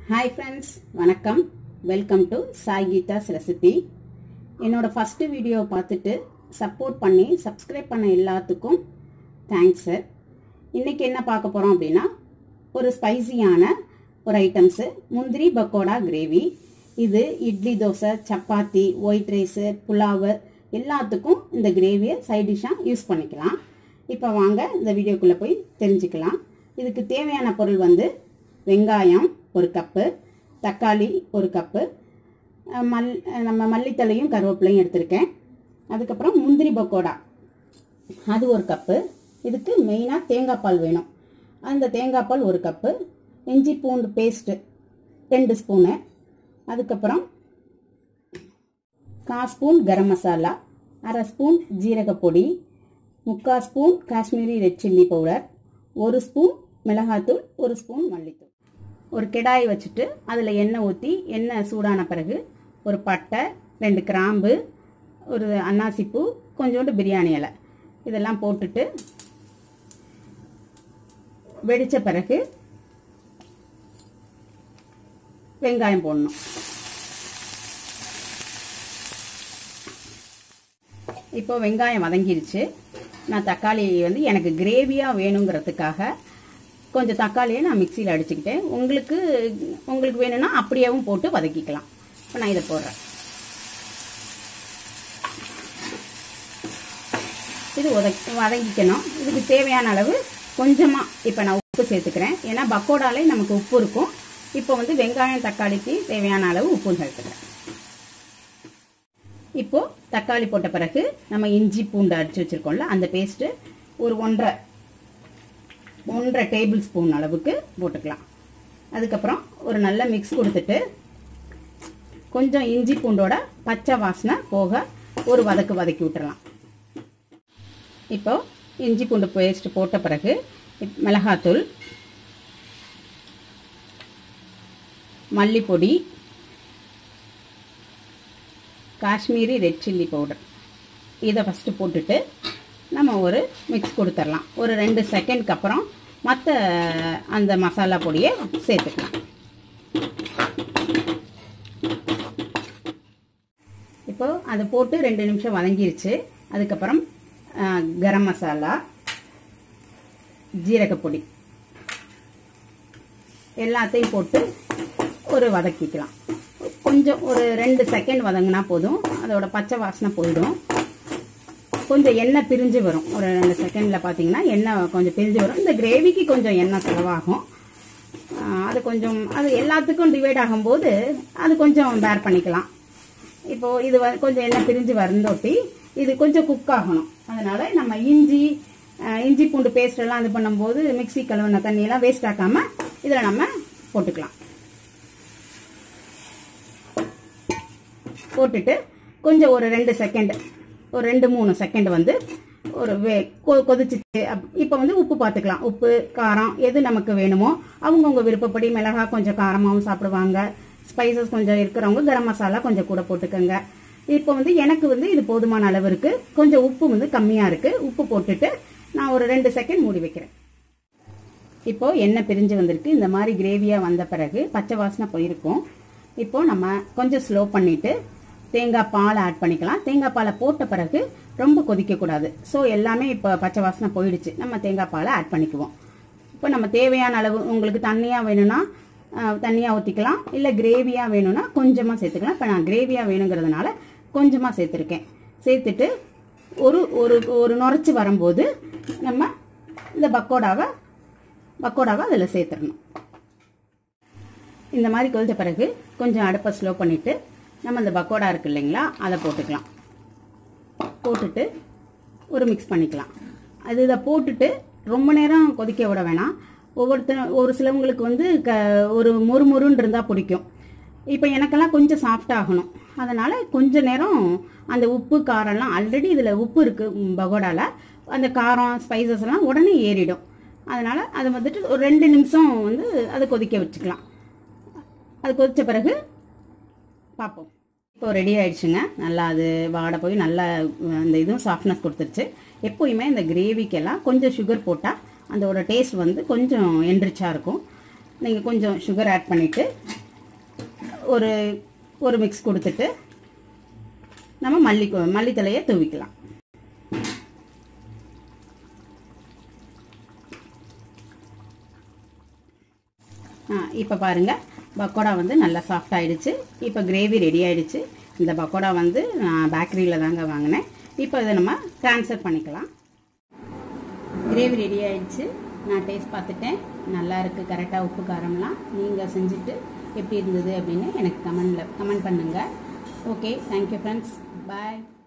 hi friends வணக்கம் welcome to Sai Geetha's recipe என்னோட first video பார்த்துட்டு சப்போர்ட் பண்ணி சப்ஸ்கிரைப் பண்ண எல்லாத்துக்கும் தேங்க்ஸ் சார் இன்றைக்கி என்ன பார்க்க போகிறோம் அப்படின்னா ஒரு ஸ்பைசியான ஒரு ஐட்டம்ஸு முந்திரி பக்கோடா கிரேவி இது இட்லி தோசை சப்பாத்தி ஒயிட் ரைஸு புலாவு எல்லாத்துக்கும் இந்த கிரேவியை சைட் டிஷ்ஷாக யூஸ் பண்ணிக்கலாம் இப்போ வாங்க இந்த வீடியோக்குள்ளே போய் தெரிஞ்சுக்கலாம் இதுக்கு தேவையான பொருள் வந்து வெங்காயம் ஒரு கப்பு தக்காளி ஒரு கப்பு அஹ் மல் நம்ம மல்லித்தலையும் கருவேப்பிலையும் எடுத்திருக்கேன் அதுக்கப்புறம் முந்திரி பக்கோடா அது ஒரு கப்பு இதுக்கு மெயினாக தேங்காய் பால் வேணும் அந்த தேங்காய் பால் ஒரு கப்பு இஞ்சி பூண்டு பேஸ்ட்டு ரெண்டு ஸ்பூனு அதுக்கப்புறம் கால் ஸ்பூன் கரம் மசாலா அரை ஸ்பூன் ஜீரகப்பொடி முக்கால் spoon Kashmiri red chilli powder ஒரு ஸ்பூன் மிளகாத்தூள் ஒரு ஸ்பூன் மல்லித்தூள் ஒரு கிடாய் வச்சுட்டு அதில் எண்ணெய் ஊற்றி எண்ணெய் சூடான பிறகு ஒரு பட்டை ரெண்டு கிராம்பு ஒரு அன்னாசிப்பூ கொஞ்சோண்டு பிரியாணி இலை இதெல்லாம் போட்டுட்டு வெடித்த பிறகு வெங்காயம் போடணும் இப்போ வெங்காயம் வதங்கிருச்சு நான் தக்காளி வந்து எனக்கு கிரேவியாக வேணுங்கிறதுக்காக கொஞ்சம் தக்காளியை நான் மிக்சியில் அடிச்சுக்கிட்டேன் உங்களுக்கு உங்களுக்கு வேணும்னா அப்படியேவும் போட்டு வதக்கிக்கலாம் இப்போ நான் இதை போடுறேன் இது உதக் வதங்கிக்கணும் இதுக்கு தேவையான அளவு கொஞ்சமாக இப்போ நான் உப்பு சேர்த்துக்கிறேன் ஏன்னா பக்கோடாலே நமக்கு உப்பு இருக்கும் இப்போ வந்து வெங்காயம் தக்காளிக்கு தேவையான அளவு உப்பு சேர்த்துக்கிறேன் இப்போ தக்காளி போட்ட பிறகு நம்ம இஞ்சி பூண்டு அடிச்சு வச்சிருக்கோம்ல அந்த பேஸ்ட்டு ஒரு ஒன்றரை ஒன்றரை டேபிள் ஸ்பூன் அளவுக்கு போட்டுக்கலாம் அதுக்கப்புறம் ஒரு நல்ல மிக்ஸ் கொடுத்துட்டு கொஞ்சம் இஞ்சி பூண்டோட பச்சை வாசனை போக ஒரு வதக்கு வதக்கி விட்டுறலாம் இப்போ இஞ்சி பூண்டு பேஸ்ட் போட்ட பிறகு மிளகாத்தூள் மல்லிப்பொடி காஷ்மீரி ரெட் சில்லி பவுடர் இதை ஃபஸ்ட்டு போட்டுட்டு நம்ம ஒரு மிக்ஸ் கொடுத்துடலாம் ஒரு ரெண்டு செகண்ட்க்கு அப்புறம் மற்ற அந்த மசாலா பொடியை சேர்த்துக்கலாம் இப்போ அதை போட்டு ரெண்டு நிமிஷம் வதங்கிருச்சு அதுக்கப்புறம் கரம் மசாலா ஜீரகப்பொடி எல்லாத்தையும் போட்டு ஒரு வதக்கிக்கலாம் கொஞ்சம் ஒரு ரெண்டு செகண்ட் வதங்கினா போதும் அதோட பச்சை வாசனை போயிடும் கொஞ்சம் எண்ணெய் பிரிஞ்சு வரும் ஒரு ரெண்டு செகண்டில் பார்த்தீங்கன்னா எண்ணெய் கொஞ்சம் பிரிஞ்சு வரும் இந்த கிரேவிக்கு கொஞ்சம் எண்ணெய் செலவாகும் அது கொஞ்சம் அது எல்லாத்துக்கும் டிவைட் ஆகும்போது அது கொஞ்சம் பேர் பண்ணிக்கலாம் இப்போது இது கொஞ்சம் எண்ணெய் பிரிஞ்சு வரந்தொட்டி இது கொஞ்சம் குக் ஆகணும் அதனால் நம்ம இஞ்சி இஞ்சி பூண்டு பேஸ்ட் எல்லாம் இது பண்ணும்போது மிக்சி கழுவின தண்ணியெல்லாம் வேஸ்ட் ஆக்காமல் இதில் நம்ம போட்டுக்கலாம் போட்டுட்டு கொஞ்சம் ஒரு ரெண்டு செகண்ட் ஒரு ரெண்டு மூணு செகண்ட் வந்து ஒரு வே கொதிச்சிச்சு இப்போ வந்து உப்பு பார்த்துக்கலாம் உப்பு காரம் எது நமக்கு வேணுமோ அவங்கவுங்க விருப்பப்படி மிளகா கொஞ்சம் காரமாகவும் சாப்பிடுவாங்க ஸ்பைசஸ் கொஞ்சம் இருக்கிறவங்க கரம் மசாலா கொஞ்சம் கூட போட்டுக்கோங்க இப்போ வந்து எனக்கு வந்து இது போதுமான அளவு இருக்கு கொஞ்சம் உப்பு வந்து கம்மியாக இருக்கு உப்பு போட்டுட்டு நான் ஒரு ரெண்டு செகண்ட் மூடி வைக்கிறேன் இப்போ எண்ணெய் பிரிஞ்சு வந்திருக்கு இந்த மாதிரி கிரேவியாக வந்த பிறகு பச்சை வாசனை போயிருக்கும் இப்போ நம்ம கொஞ்சம் ஸ்லோ பண்ணிட்டு தேங்காய் பால் ஆட் பண்ணிக்கலாம் தேங்காய் பாலை போட்ட பிறகு ரொம்ப கொதிக்கக்கூடாது ஸோ எல்லாமே இப்போ பச்சை வாசனை போயிடுச்சு நம்ம தேங்காய் பாலை ஆட் பண்ணிக்குவோம் இப்போ நம்ம தேவையான அளவு உங்களுக்கு தண்ணியாக வேணும்னா தண்ணியாக ஊற்றிக்கலாம் இல்லை கிரேவியாக வேணும்னா கொஞ்சமாக சேர்த்துக்கலாம் இப்போ நான் கிரேவியாக வேணுங்கிறதுனால கொஞ்சமாக சேர்த்துருக்கேன் சேர்த்துட்டு ஒரு ஒரு ஒரு நுரைச்சி வரும்போது நம்ம இந்த பக்கோடாவை பக்கோடாவை அதில் சேர்த்துடணும் இந்த மாதிரி கொதித்த பிறகு கொஞ்சம் அடுப்பை ஸ்லோ பண்ணிவிட்டு நம்ம இந்த பக்கோடா இருக்கு இல்லைங்களா அதை போட்டுக்கலாம் போட்டுட்டு ஒரு மிக்ஸ் பண்ணிக்கலாம் அது இதை போட்டுட்டு ரொம்ப நேரம் கொதிக்க விட வேணாம் ஒவ்வொருத்தர் ஒரு சிலவங்களுக்கு வந்து க ஒரு மொறு மொறுன்னு இருந்தால் பிடிக்கும் இப்போ எனக்கெல்லாம் கொஞ்சம் சாஃப்ட் ஆகணும் அதனால் கொஞ்ச நேரம் அந்த உப்பு காரம்லாம் ஆல்ரெடி இதில் உப்பு இருக்குது பகோடாவில் அந்த காரம் ஸ்பைசஸ் எல்லாம் உடனே ஏறிடும் அதனால் அதை வந்துட்டு ஒரு ரெண்டு நிமிஷம் வந்து அதை கொதிக்க வச்சுக்கலாம் அது கொதித்த பிறகு பார்ப்போம் இப்போ ரெடி ஆயிடுச்சுங்க நல்லா அது வாட போய் நல்லா அந்த இதுவும் சாஃப்ட்னஸ் கொடுத்துருச்சு எப்போயுமே இந்த கிரேவிக்கெல்லாம் கொஞ்சம் சுகர் போட்டால் அதோட டேஸ்ட் வந்து கொஞ்சம் என்ரிச்சாக இருக்கும் நீங்கள் கொஞ்சம் சுகர் ஆட் பண்ணிவிட்டு ஒரு ஒரு மிக்ஸ் கொடுத்துட்டு நம்ம மல்லி மல்லித்தலையை தூவிக்கலாம் ஆ இப்போ பாருங்கள் பக்கோடா வந்து நல்லா சாஃப்ட் ஆயிடுச்சு இப்போ கிரேவி ரெடி ஆயிடுச்சு இந்த பக்கோடா வந்து நான் பேக்கரியில் தாங்க வாங்கினேன் இப்போ இதை நம்ம ட்ரான்ஸ்ஃபர் பண்ணிக்கலாம் கிரேவி ரெடி ஆயிடுச்சு நான் டேஸ்ட் பார்த்துட்டேன் நல்லா இருக்குது கரெக்டாக உப்பு காரம்லாம் நீங்கள் செஞ்சுட்டு எப்படி இருந்தது அப்படின்னு எனக்கு கமெண்டில் கமெண்ட் பண்ணுங்கள் ஓகே தேங்க்யூ ஃப்ரெண்ட்ஸ் பாய்